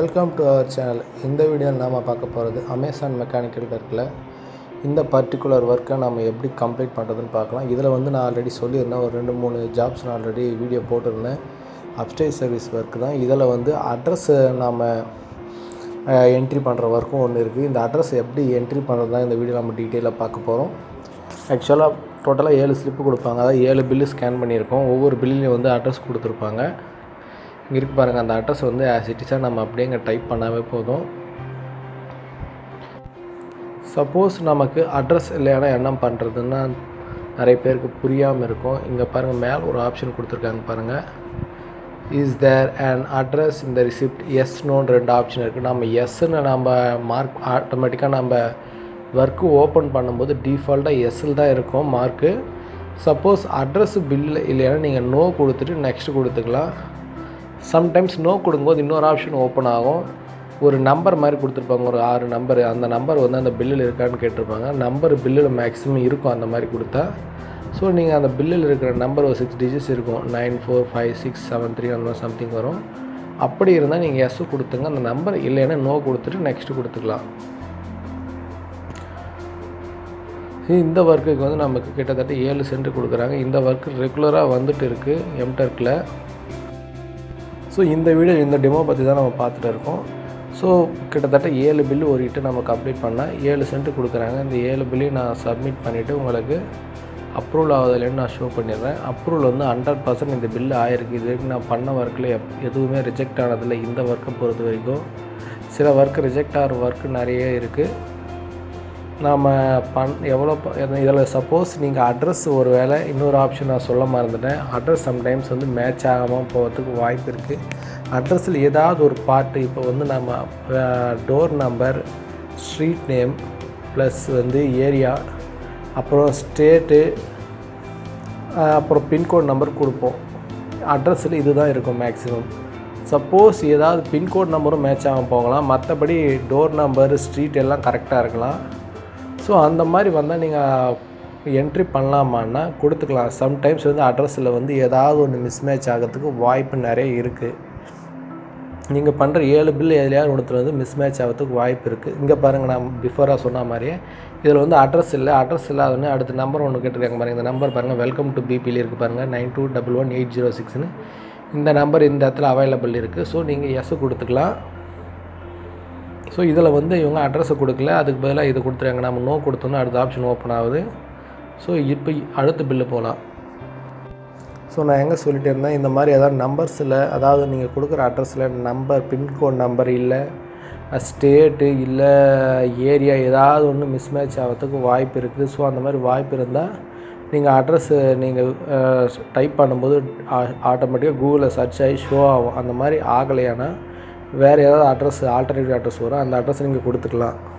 welcome to our channel இந்த வீடியோவில் நாம் பார்க்க போகிறது அமேசான் மெக்கானிக்கல் ஒர்க்கில் இந்த பர்டிகுலர் ஒர்க்கை நம்ம எப்படி கம்ப்ளீட் பண்ணுறதுன்னு பார்க்கலாம் இதில் வந்து நான் ஆல்ரெடி சொல்லியிருந்தேன் ஒரு ரெண்டு மூணு ஜாப்ஸ் நான் ஆல்ரெடி வீடியோ போட்டிருந்தேன் அப்டேட் சர்வீஸ் ஒர்க் தான் இதில் வந்து அட்ரஸ் நாம் என்ட்ரி பண்ணுற ஒர்க்கும் ஒன்று இருக்குது இந்த அட்ரஸ் எப்படி என்ட்ரி பண்ணுறது தான் இந்த வீடியோ நம்ம டீட்டெயிலாக பார்க்க போகிறோம் ஆக்சுவலாக டோட்டலாக ஏழு ஸ்லிப்பு கொடுப்பாங்க அதாவது ஏழு பில்லு ஸ்கேன் பண்ணியிருக்கோம் ஒவ்வொரு பில்லையும் வந்து அட்ரஸ் கொடுத்துருப்பாங்க இங்கே இருக்கு பாருங்கள் அந்த அட்ரஸ் வந்து ஆஸ் இட் இஸாக நம்ம அப்படியே இங்கே டைப் பண்ணாவே போதும் சப்போஸ் நமக்கு அட்ரஸ் இல்லைன்னா என்ன பண்ணுறதுன்னா நிறைய பேருக்கு புரியாமல் இருக்கும் இங்கே பாருங்கள் மேலே ஒரு ஆப்ஷன் கொடுத்துருக்காங்க பாருங்கள் இஸ் தேர் அண்ட் அட்ரஸ் இந்த ரிசிப்ட் எஸ் நோன்னு ரெண்டு ஆப்ஷன் இருக்குது நம்ம எஸ்ன்னு நம்ம மார்க் ஆட்டோமேட்டிக்காக நம்ம ஒர்க்கு ஓப்பன் பண்ணும்போது டிஃபால்ட்டாக எஸ்ஸில் தான் இருக்கும் மார்க்கு சப்போஸ் அட்ரஸ் பில்லு இல்லைன்னா நீங்கள் நோ கொடுத்துட்டு நெக்ஸ்ட் கொடுத்துக்கலாம் சம்டைம்ஸ் நோ கொடுக்கும்போது இன்னொரு ஆப்ஷன் ஓப்பன் ஆகும் ஒரு நம்பர் மாதிரி கொடுத்துருப்பாங்க ஒரு ஆறு நம்பர் அந்த நம்பர் வந்து அந்த பில்லில் இருக்கான்னு கேட்டிருப்பாங்க நம்பர் பில்லில் மேக்ஸிமம் இருக்கும் அந்த மாதிரி கொடுத்தா ஸோ நீங்கள் அந்த பில்லில் இருக்கிற நம்பர் ஒரு சிக்ஸ் டிஜிட்ஸ் இருக்கும் nine four five six seven three அந்த மாதிரி சம்திங் வரும் அப்படி இருந்தால் நீங்கள் எஸ் கொடுத்துங்க அந்த நம்பர் இல்லைன்னா நோ கொடுத்துட்டு நெக்ஸ்ட் கொடுத்துக்கலாம் இந்த ஒர்க்குக்கு வந்து நமக்கு கிட்டத்தட்ட ஏழு சென்ட் கொடுக்குறாங்க இந்த ஒர்க்கு ரெகுலராக வந்துட்டு இருக்குது எம்டர்க்கில் ஸோ இந்த வீடியோ இந்த டெமோ பற்றி தான் நம்ம பார்த்துட்டு இருக்கோம் ஸோ கிட்டத்தட்ட ஏழு பில்லு ஒரு இட்டு நம்ம கம்ப்ளீட் பண்ணால் ஏழு சென்ட் கொடுக்குறாங்க இந்த ஏழு பில்லையும் நான் சப்மிட் பண்ணிவிட்டு உங்களுக்கு அப்ரூவல் ஆகுதுலன்னு நான் ஷோ பண்ணிடுறேன் அப்ரூவல் வந்து ஹண்ட்ரட் பர்சன்ட் இந்த பில்லு ஆயிருக்கு இது வரைக்கும் நான் பண்ண ஒர்க்கில் எப் எதுவுமே ரிஜெக்ட் ஆனதில்லை இந்த ஒர்க்கை பொறுத்த வரைக்கும் சில ஒர்க் ரிஜெக்ட் ஆகிற ஒர்க்கு நிறைய இருக்குது நாம் பண் எவ்வளோ இதில் சப்போஸ் நீங்கள் அட்ரஸ் ஒரு வேளை இன்னொரு ஆப்ஷன் நான் சொல்ல மறந்துட்டேன் அட்ரஸ் சம்டைம்ஸ் வந்து மேட்ச் ஆகாமல் போகிறதுக்கு வாய்ப்பு இருக்குது அட்ரஸில் ஏதாவது ஒரு பார்ட்டு இப்போ வந்து நம்ம door number street name plus வந்து ஏரியா அப்புறம் ஸ்டேட்டு அப்புறம் பின்கோட் நம்பர் கொடுப்போம் அட்ரஸில் இது தான் இருக்கும் மேக்ஸிமம் சப்போஸ் ஏதாவது பின்கோட் நம்பரும் மேட்ச் ஆகாமல் போகலாம் மற்றபடி டோர் நம்பர் ஸ்ட்ரீட் எல்லாம் கரெக்டாக இருக்கலாம் ஸோ அந்த மாதிரி வந்தால் நீங்கள் என்ட்ரி பண்ணலாமான்னா கொடுத்துக்கலாம் சம்டைம்ஸ் வந்து அட்ரஸில் வந்து ஏதாவது ஒன்று மிஸ்மேட்ச் ஆகிறதுக்கு வாய்ப்பு நிறைய இருக்குது நீங்கள் பண்ணுற ஏழு பில் எதுலையாவது ஒன்றுத்துல வந்து மிஸ்மேட்ச் ஆகிறதுக்கு வாய்ப்பு இருக்குது இங்கே பாருங்கள் நான் பிஃபோராக சொன்ன மாதிரியே இதில் வந்து அட்ரஸ் இல்லை அட்ரஸ் இல்லாதோடனே அடுத்த நம்பர் ஒன்று கேட்டிருக்காங்க பாருங்கள் இந்த நம்பர் பாருங்கள் வெல்கம் டு பிபியில் இருக்குது பாருங்கள் nine two double one eight zero சிக்ஸ்னு இந்த நம்பர் இந்த இடத்துல அவைலபிள் இருக்குது ஸோ நீங்கள் எஸ் கொடுத்துக்கலாம் ஸோ இதில் வந்து இவங்க அட்ரஸை கொடுக்கல அதுக்கு பதிலாக இது கொடுத்துருக்காங்க நம்ம நோ கொடுத்தோன்னா அடுத்த ஆப்ஷன் ஓப்பன் ஆகுது ஸோ இப்போ அடுத்த பில்லு போகலாம் ஸோ நான் எங்கே சொல்லிட்டு இருந்தேன் இந்த மாதிரி ஏதாவது நம்பர்ஸில் அதாவது நீங்கள் கொடுக்குற அட்ரஸில் நம்பர் பின்கோட் நம்பர் இல்லை ஸ்டேட்டு இல்லை ஏரியா ஏதாவது ஒன்று மிஸ்மேட்ச் ஆகிறதுக்கு வாய்ப்பு இருக்குது ஸோ அந்த மாதிரி வாய்ப்பு இருந்தால் நீங்கள் அட்ரஸ்ஸு நீங்கள் டைப் பண்ணும்போது ஆட்டோமேட்டிக்காக கூகுளில் சர்ச் ஆகி ஷோ ஆகும் அந்த மாதிரி ஆகலையானா வேறு ஏதாவது அட்ரஸ் ஆல்டர்னேட்டிவ் அட்ரஸ் வரும் அந்த அட்ரஸ் நீங்கள் கொடுத்துக்கலாம்